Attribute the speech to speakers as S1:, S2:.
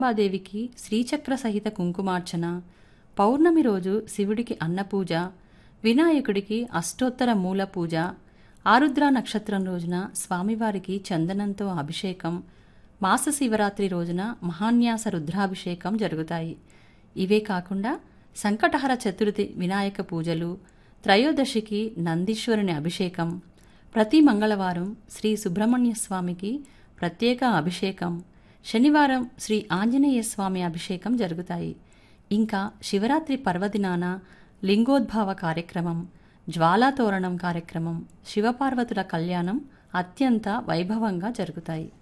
S1: దేవికి శ్రీచక్ర సహిత కుంకుమార్చన పౌర్ణమి రోజు శివుడికి అన్నపూజ వినాయకుడికి అష్టోత్తర మూల పూజ ఆరుద్ర నక్షత్రం రోజున స్వామివారికి చందనంతో అభిషేకం మాస శివరాత్రి రోజున మహాన్యాస రుద్రాభిషేకం జరుగుతాయి ఇవే కాకుండా సంకటహర చతుర్థి వినాయక పూజలు త్రయోదశికి నందీశ్వరుని అభిషేకం ప్రతి మంగళవారం శ్రీ సుబ్రహ్మణ్య స్వామికి ప్రత్యేక అభిషేకం శనివారం శ్రీ ఆంజనేయ స్వామి అభిషేకం జరుగుతాయి ఇంకా శివరాత్రి పర్వదినాన లింగోద్భవ కార్యక్రమం జ్వాలాతోరణం కార్యక్రమం శివపార్వతుల కళ్యాణం అత్యంత వైభవంగా జరుగుతాయి